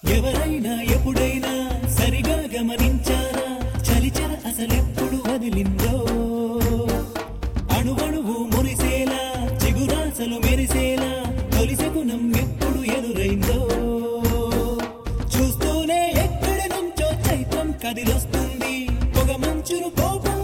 ఎవరైనా ఎప్పుడైనా సరిగా గమనించారా చలిచర అసలెప్పుడు వదిలిందో అణువణువు మురిసేలా చిగురాసలు మెరిసేలా తొలిసెగుణం ఎప్పుడు ఎదురైందో చూస్తూనే ఎక్కడి నుంచో చైత్రం కదిలొస్తుంది పొగ మంచును కోపం